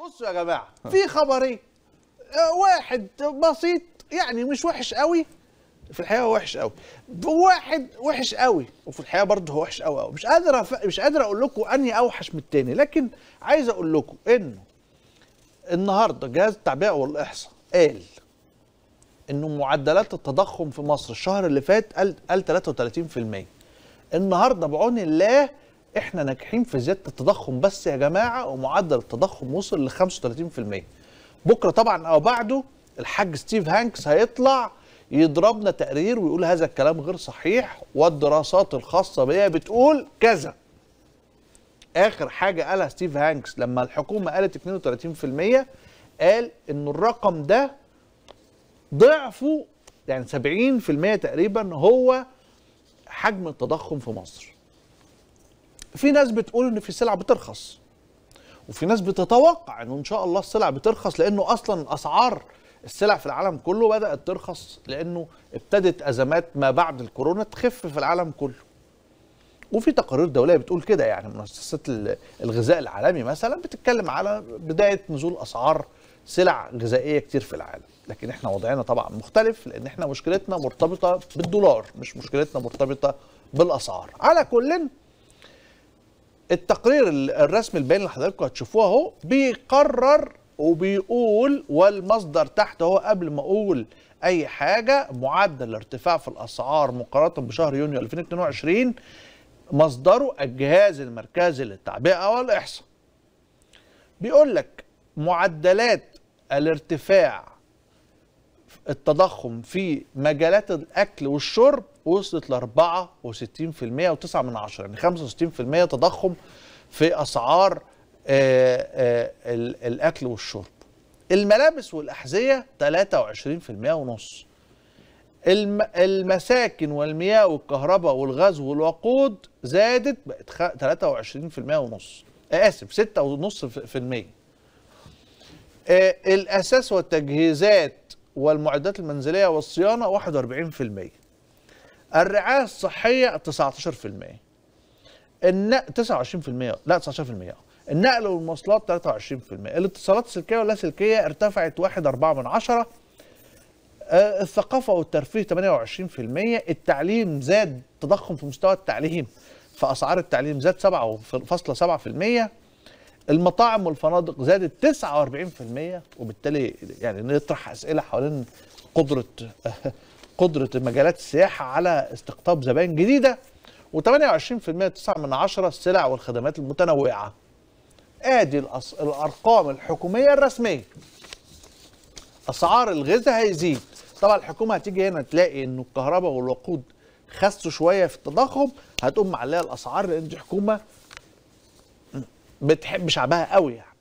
بصوا يا جماعه في خبرين آه، واحد بسيط يعني مش وحش قوي في الحقيقه هو وحش قوي واحد وحش قوي وفي الحقيقه برضه هو وحش قوي قوي مش قادر أف... مش قادر اقول لكم انهي اوحش من التاني لكن عايز اقول لكم انه النهارده جهاز التعبئه والاحصاء قال انه معدلات التضخم في مصر الشهر اللي فات قال قال 33% النهارده بعون الله احنا ناجحين في زياده التضخم بس يا جماعه ومعدل التضخم وصل ل 35% بكره طبعا او بعده الحاج ستيف هانكس هيطلع يضربنا تقرير ويقول هذا الكلام غير صحيح والدراسات الخاصه بيها بتقول كذا اخر حاجه قالها ستيف هانكس لما الحكومه قالت 32% قال ان الرقم ده ضعفه يعني 70% تقريبا هو حجم التضخم في مصر في ناس بتقول ان في سلع بترخص وفي ناس بتتوقع انه ان شاء الله السلع بترخص لانه اصلا اسعار السلع في العالم كله بدات ترخص لانه ابتدت ازمات ما بعد الكورونا تخف في العالم كله وفي تقارير دوليه بتقول كده يعني مؤسسات ال- الغذاء العالمي مثلا بتتكلم على بدايه نزول اسعار سلع غذائيه كتير في العالم لكن احنا وضعنا طبعا مختلف لان احنا مشكلتنا مرتبطه بالدولار مش مشكلتنا مرتبطه بالاسعار على كل التقرير ال- الرسمي البيان اللي حضراتكم هتشوفوه اهو بيقرر وبيقول والمصدر تحت اهو قبل ما اقول اي حاجه معدل الارتفاع في الاسعار مقارنه بشهر يونيو 2022 مصدره الجهاز المركزي للتعبئه والاحصاء بيقول لك معدلات الارتفاع التضخم في مجالات الاكل والشرب وصلت ل 64% و9 من عشرة يعني 65% تضخم في اسعار آه، آه، ال- الاكل والشرب الملابس والاحذيه 23% ونص الم- المساكن والمياه والكهرباء والغاز والوقود زادت بقت خ- 23% ونص آه، اسف 6.5% في المية آه، الاساس والتجهيزات والمعدات المنزليه والصيانه 41% الرعايه الصحيه 19% الن... 29% لا 19% النقل والمواصلات 23% الاتصالات السلكيه واللاسلكيه ارتفعت 1.4 من عشرة آه، الثقافه والترفيه 28% التعليم زاد تضخم في مستوى التعليم فاسعار التعليم زاد 7.7% المطاعم والفنادق زادت 49% وبالتالي يعني نطرح اسئله حوالين قدره قدره مجالات السياحه على استقطاب زبائن جديده و28% 9 من عشرة السلع والخدمات المتنوعه ادي الأص... الارقام الحكوميه الرسميه اسعار الغذاء هيزيد طبعا الحكومه هتيجي هنا تلاقي انه الكهرباء والوقود خسوا شويه في التضخم هتقوم معليه الاسعار لان دي حكومه بتحب شعبها قوي يعني